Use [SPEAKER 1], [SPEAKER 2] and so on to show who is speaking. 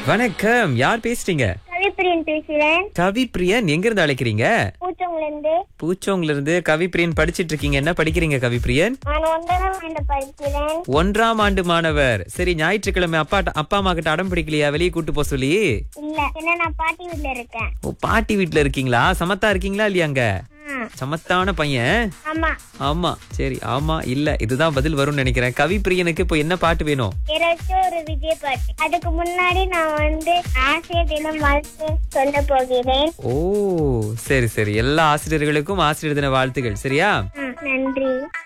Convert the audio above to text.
[SPEAKER 1] வணக்கம் யார் பேசுறீங்க
[SPEAKER 2] கவிப்பிரியன் பேசுறேன்
[SPEAKER 1] கவி பிரியன் எங்க இருந்து அழைக்கிறீங்க
[SPEAKER 2] பூச்சவங்கல இருந்து
[SPEAKER 1] பூச்சோங்கல இருந்து கவி பிரியன் படிச்சிட்டு இருக்கீங்க என்ன படிக்கிறீங்க கவி பிரியன்
[SPEAKER 2] நான் ஒன்பதாம் ஆண்டு படிக்கிறேன்
[SPEAKER 1] ஒன்றாம் ஆண்டு மாணவர் சரி ஞாயிற்றுக்கிழமை அப்பா அப்பா அம்மா கிட்ட அடம் பிடிக்கலையா வெளியே கூட்டு போக சொல்லி
[SPEAKER 2] இல்ல என்ன நான் பாட்டி வீட்ல இருக்கேன்
[SPEAKER 1] ஓ பாட்டி வீட்ல இருக்கீங்களா சமத்தா இருக்கீங்களா இல்லையாங்க
[SPEAKER 2] ஆ,
[SPEAKER 1] சமத்தான பையன்
[SPEAKER 2] ஆமா
[SPEAKER 1] ஆமா சரி ஆமா இல்ல இதுதான் பதில் வரும்னு நினைக்கிறேன் கவி பிரியனுக்கு இப்போ என்ன பாட்டு வேணும்
[SPEAKER 2] ஏதாச்சும் ஒரு விஜய் பாட்டு அதுக்கு முன்னாடி நான் வந்து ஆசிரியர் தினம் வாழ்த்து சொல்ல போகிறேன்
[SPEAKER 1] ஓ சரி சரி எல்லா ஆசிரியர்களுக்கும் ஆசிரியர் தின வாழ்த்துகள் சரியா
[SPEAKER 2] ஆ, நன்றி